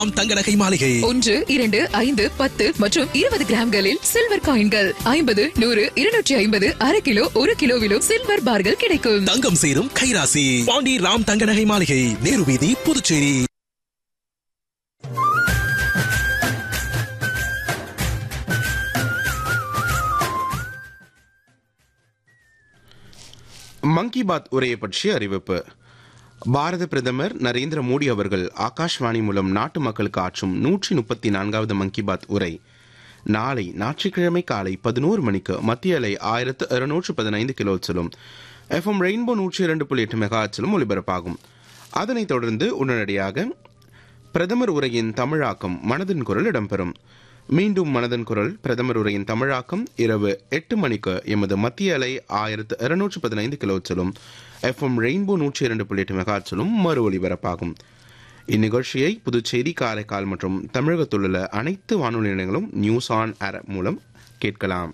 ஆம் தங்க நகை மாளிகை ஒன்று இரண்டு ஐந்து பத்து மற்றும் இருபது கிராம்களில் சில்வர் காயின்கள் ஐம்பது நூறு இருநூற்றி ஐம்பது அரை கிலோ ஒரு கிலோவிலும் சில்வர் பார்கள் கிடைக்கும் தங்கம் சேரும் கைராசி பாண்டி ராம் தங்க நகை மாளிகை நேரு வீதி புதுச்சேரி மங்கி பாத் உரையை பற்றிய அறிவிப்பு பாரத பிரதமர் நரேந்திர மோடி அவர்கள் ஆகாஷ்வாணி மூலம் நாட்டு மக்களுக்கு ஆற்றும் நூற்றி முப்பத்தி நான்காவது மங்கி பாத் உரை நாளை ஞாயிற்றுக்கிழமை காலை பதினோரு மணிக்கு மத்திய அலை ஆயிரத்து இருநூற்று பதினைந்து கிலோச்சிலும் எஃப்எம் ரெயின்போ நூற்றி இரண்டு புள்ளி எட்டு மெகாச்சிலும் ஒலிபரப்பாகும் அதனைத் தொடர்ந்து உடனடியாக பிரதமர் உரையின் தமிழாக்கம் மனதின் குரல் இடம்பெறும் மீண்டும் மனதின் குரல் பிரதமர் உரையின் தமிழாக்கம் இரவு எட்டு மணிக்கு எமது மத்திய அலை ஆயிரத்து இருநூற்று பதினைந்து கிலோச்சிலும் எஃப்எம் ரெயின்போ நூற்றி இரண்டு புள்ளி எட்டு மெகாச்சிலும் மறு ஒலிபரப்பாகும் இந்நிகழ்ச்சியை புதுச்சேரி காரைக்கால் மற்றும் தமிழகத்தில் உள்ள அனைத்து வானொலி நிலையங்களும் நியூஸ் ஆன் ஏர் மூலம் கேட்கலாம்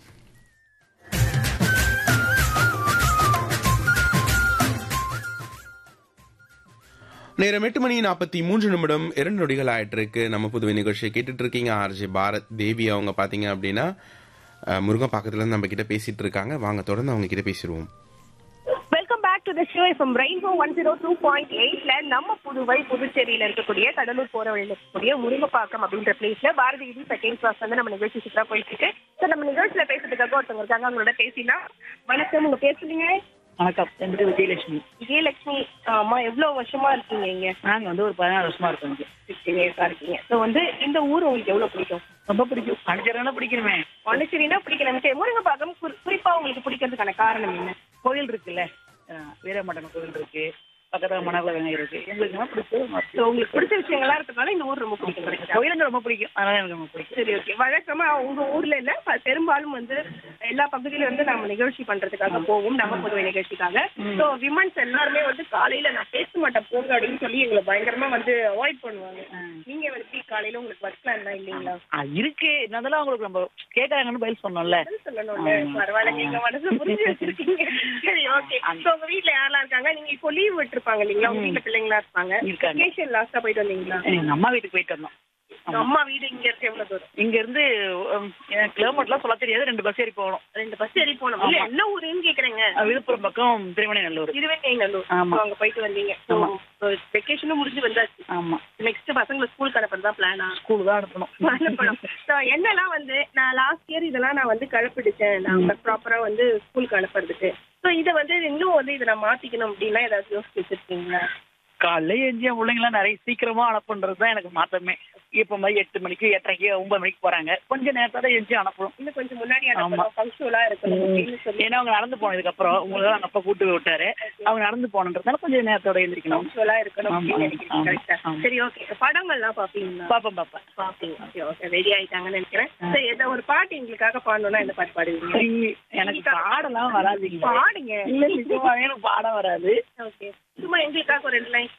நேரம் எட்டு மணி நாற்பத்தி மூன்று நிமிடம் இரண்டு நொடிகள் ஆயிட்டு இருக்கு நம்ம புதுவை நிகழ்ச்சியை கேட்டுட்டு இருக்கீங்க ஆர்ஜி பாரத் தேவி அவங்க பாத்தீங்க அப்படின்னா அஹ், முருங்கப்பாக்கத்துல இருந்து நம்ம கிட்ட பேசிட்டு இருக்காங்க வாங்க தொடர்ந்து அவங்க கிட்ட பேசிடுவோம் welcome back to the show from rainbow one zero two point எயிட்ல நம்ம புதுவை புதுச்சேரியில இருக்கக்கூடிய கடலூர் போற வழியில இருக்கக்கூடிய முருங்கப்பாக்கம் அப்படின்ற பிளேஸ்ல பாரதி இது செகண்ட் கிளாஸ் வந்து நம்ம நிகழ்ச்சி சுற்றா போயிட்டு இருக்கு ஸோ நம்ம நிகழ்ச்சியில பேசுறதுக்காக ஒருத்தவங்க இருக்காங்க அவங்களோட பேசினா வணக்கம் உங்க பேர் சொல்லுங்க வணக்கம் என் பேர் விஜயலட்சுமி விஜயலட்சுமி அம்மா எவ்வளவு வருஷமா இருக்கீங்க இங்க நாங்க வந்து ஒரு பதினாறு வருஷமா இருக்கோம் இங்க சிக்ஸ்டீன் இயர்ஸா இருக்கீங்க ஸோ வந்து இந்த ஊர் உங்களுக்கு எவ்வளவு பிடிக்கும் ரொம்ப பிடிக்கும் அடிச்சரனா பிடிக்கணுமே பாண்டிச்சேரினா பிடிக்கல சரி முருங்கப்பாக்கம் குறி- குறிப்பா உங்களுக்கு பிடிக்கிறதுக்கான காரணம் என்ன கோயில் இருக்குல்ல அஹ் வீரமட்டன் கோயில் இருக்கு பக்கத்துல மணக்குள விநாயகர் இருக்கு எங்களுக்கு ரொம்ப பிடிச்சது ஸோ உங்களுக்கு பிடிச்ச விஷயங்களா இருக்கிறதுனால இந்த ஊர் ரொம்ப பிடிக்கும் correct ஆ? கோயிலுங்க ரொம்ப பிடிக்கும் அதனால எனக்கு ரொம்ப பிடிக்கும் சரி ஓகே வழக்கமா உங்க ஊர்ல இல்ல ப- பெரும்பாலும் வந்து எல்லா பகுதியில வந்து நம்ம நிகழ்ச்சி பண்றதுக்காக போவோம் நம்ம பொதுவை நிகழ்ச்சிக்காக சோ விமன்ஸ் எல்லாருமே வந்து காலையில நான் பேச மாட்டேன் போங்க அப்படின்னு சொல்லி எங்களை பயங்கரமா வந்து அவாய்ட் பண்ணுவாங்க நீங்க எப்படி காலையில உங்களுக்கு ஒர்க் பிளான் எல்லாம் இல்லைங்களா அஹ் இருக்கு இருந்தாலும் அவங்களுக்கு நம்ம கேட்கறாங்கன்னு பதில் சொன்னோம்ல பதில் சொல்லணும்ல பரவாயில்ல எங்க மனசு புரிஞ்சு வச்சிருக்கீங்க சரி ஓகே சோ உங்க வீட்ல யாரெல்லாம் இருக்காங்க நீங்க இப்போ லீவ் விட்டுருப்பாங்க இல்லைங்களா உங்க வீட்ல பிள்ளைங்களா இருப்பாங்க இருக்காங்க. வெக்கேஷன் லாஸ்டா போயிட்டு வந்தீங்களா எங்க அம்மா வீட்டுக்கு போயிட்டு வந்தோம் உங்க அம்மா வீடு இங்க இருக்கு எவ்வளவு தூரம் இங்க இருந்து உம், எனக்கு கிலோமீட்டர்லாம் சொல்ல தெரியாது ரெண்டு பஸ் ஏறி போகணும் ரெண்டு பஸ் ஏறி போனோம் இல்ல என்ன ஊருன்னு கேக்குறேங்க அஹ் விழுப்புரம் பக்கம் திருமணநல்லூர் திருவெண்ணைநல்லூர் ஆமா. So, அங்க போயிட்டு வந்தீங்க ஆமா. வெக்கேஷனும் முடிஞ்சு வந்தாச்சு ஆமா நெக்ஸ்ட் பசங்களை ஸ்கூலுக்கு அனுப்புறது தான் பிளானா ஸ்கூல் தான் அனுப்பணும் அனுப்பணும் So, என்னெல்லாம் வந்து நான் லாஸ்ட் இயர் இதெல்லாம் நான் வந்து கழப்பிடிச்சேன் நான் ப்ராப்பரா வந்து ஸ்கூலுக்கு அனுப்புறதுக்கு ஸோ இதை வந்து இன்னும் வந்து இதை நான் மாத்திக்கணும் அப்படின்னா ஏதாவது யோசிச்சு வச்சிருக்கீங்களா காலைல எஞ்சி என் பிள்ளைங்களாம் நிறைய சீக்கிரமா அனுப்புன்றது தான் எனக்கு மாத்தமே இப்ப மாதிரி எட்டு மணிக்கு எட்டரைக்கு ஒன்பது மணிக்கு போறாங்க கொஞ்சம் நேரத்தோட எஞ்சி அனுப்பணும் இன்னும் கொஞ்சம் முன்னாடி ஆமா. அனுப்பணும் ஃபங்க்ஷனலா இருக்கணும் அப்படின்னு சொல்லி ஏன்னா அவங்க நடந்து போனதுக்கு அப்புறம் உங்களுக்கு அவங்க அப்பா கூட்டு போய் விட்டாரு அவங்க நடந்து போனன்றதுனால கொஞ்சம் நேரத்தோட எழுந்திரிக்கணும் ஃபங்க்ஷனலா இருக்கணும் ஆமா, அப்படின்னு நினைக்கிறீங்க ஆமா, correct ஆ? ஆமா. சரி ஓகே படங்கள்லாம் பாப்பீங்களா பாப்பேன் பாப்பேன் பாப்பீங்க ஓகே ஓகே ரெடி ஆயிட்டாங்கன்னு நினைக்கிறேன் சரி எந்த ஒரு பாட்டு எங்களுக்காக பாடணும்னா எந்த பாட்டு பாடுவீங்க சரி, எனக்கு பாடலாம் வராதுங்க பாடுங்க இல்ல நிஜமாவே எனக்கு பாட வராது ஓகே சும்மா எங்களுக்காக ஒரு ரெண்டு லைன்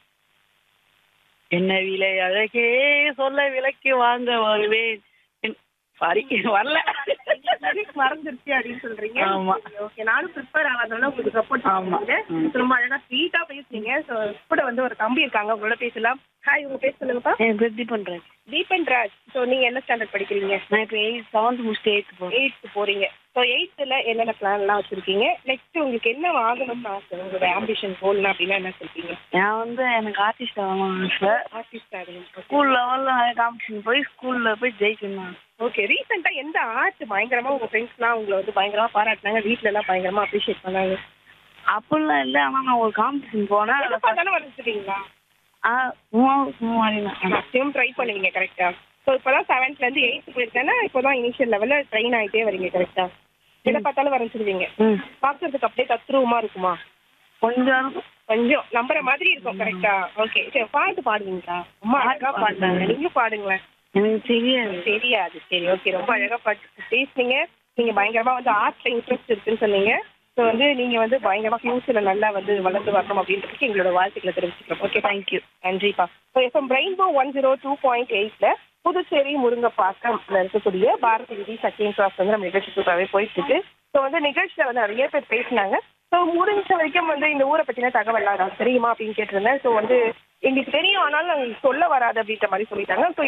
என்ன விலை அழகே சொல்ல விலைக்கு வாங்க வருவேன் சாரி வரல மறந்துருச்சு அப்படின்னு சொல்றீங்க ஆமா. ஓகே நானும் ப்ரிப்பேர் ஆகாதனால உங்களுக்கு சப்போர்ட் ஆமா. பண்ணுங்க ரொம்ப அழகா ஸ்வீட்டா பேசுனீங்க ஸோ கூட வந்து ஒரு தம்பி இருக்காங்க உங்களோட பேசலாம் ஹாய் உங்க பேர் சொல்லுங்கப்பா எப்படி பண்றேன் தீபன் ராஜ் ஸோ நீங்க என்ன ஸ்டாண்டர்ட் படிக்கிறீங்க நான் இப்ப எயிட் செவன்த் முடிச்சுட்டு எயிட் போறேன் எயித்து போறீங்க ஸோ எயித்துல என்னென்ன பிளான்லாம் வச்சிருக்கீங்க நெக்ஸ்ட் உங்களுக்கு என்ன ஆகணும்னு ஆசை உங்களோட ஆம்பிஷன் கோல்னா அப்படின்னா என்ன சொல்றீங்க நான் வந்து எனக்கு ஆர்டிஸ்ட் ஆகணும் சார் ஆர்டிஸ்ட் ஆகணும் ஸ்கூல் லெவல்ல நிறைய காம்படிஷன் போய் ஸ்கூல்ல போய் ஜெயிக்கணும் ஓகே ரீசெண்டா எந்த ஆர்ட் பயங்கரமா உங்க ஃப்ரெண்ட்ஸ்லாம் உங்களை வந்து பயங்கரமா பாராட்டினாங்க வீட்ல எல்லாம் பயங்கரமா அப்ரிஷியேட் பண்ணாங்க அப்படிலாம் இல்லை ஆனா நான் ஒரு காம்படிஷன் போனேன் எதை பார்த்தாலும் வரைஞ்சிட்டீங்களா ஆ, சும்மா சும்மா நான் மேக்ஸிமம் ட்ரை பண்ணுவீங்க கரெக்டா ஸோ இப்போதான் செவன்த்ல இருந்து எயித்து போயிருக்கேன்னா இப்போதான் இனிஷியல் லெவல்ல ட்ரெயின் ஆயிட்டே வரீங்க கரெக்டா எதை பார்த்தாலும் வரைஞ்சிருவீங்க ம் பாக்குறதுக்கு அப்படியே தத்ரூபமா இருக்குமா கொஞ்சம் இருக்கும். கொஞ்சம் நம்புற மாதிரி இருக்கும் கரெக்டா ஓகே சரி பாட்டு பாடுவீங்களா அம்மா அழகா பாடுறாங்க நீங்க பாடுங்களேன் எனக்கு தெரியாது தெரியாது சரி ஓகே ரொம்ப அழகா பாட்டு பேசுனீங்க நீங்க பயங்கரமா வந்து ஆர்ட்ல இன்ட்ரெஸ்ட் இருக்குன்னு சொன்னீங்க ஸோ வந்து நீங்க வந்து பயங்கரமா ஃபியூச்சர்ல நல்லா வந்து வளர்ந்து வரணும் அப்படின்றதுக்கு எங்களோட வாழ்த்துக்களை தெரிவிச்சுக்கிறோம் ஓகே தேங்க்யூ நன்றிப்பா so FM rainbow one zero two point எயிட்ல புதுச்சேரி முருங்கப்பாக்கம்ல இருக்கக்கூடிய பாரதி விதி சச்சின் கிளாஸ் வந்து நம்ம நிகழ்ச்சி சூப்பராகவே போயிட்டு இருக்கு ஸோ வந்து நிகழ்ச்சியில வந்து நிறைய பேர் பேசினாங்க ஸோ முடிஞ்ச வரைக்கும் வந்து இந்த ஊரை பத்தின தகவல்லாம் நான் தெரியுமா அப்படின்னு கேட்டிருந்தேன் ஸோ வந்து எங்களுக்கு தெரியும் ஆனாலும் நாங்க சொல்ல வராது அப்படின்ற மாதிரி சொல்லிட்டாங்க ஸோ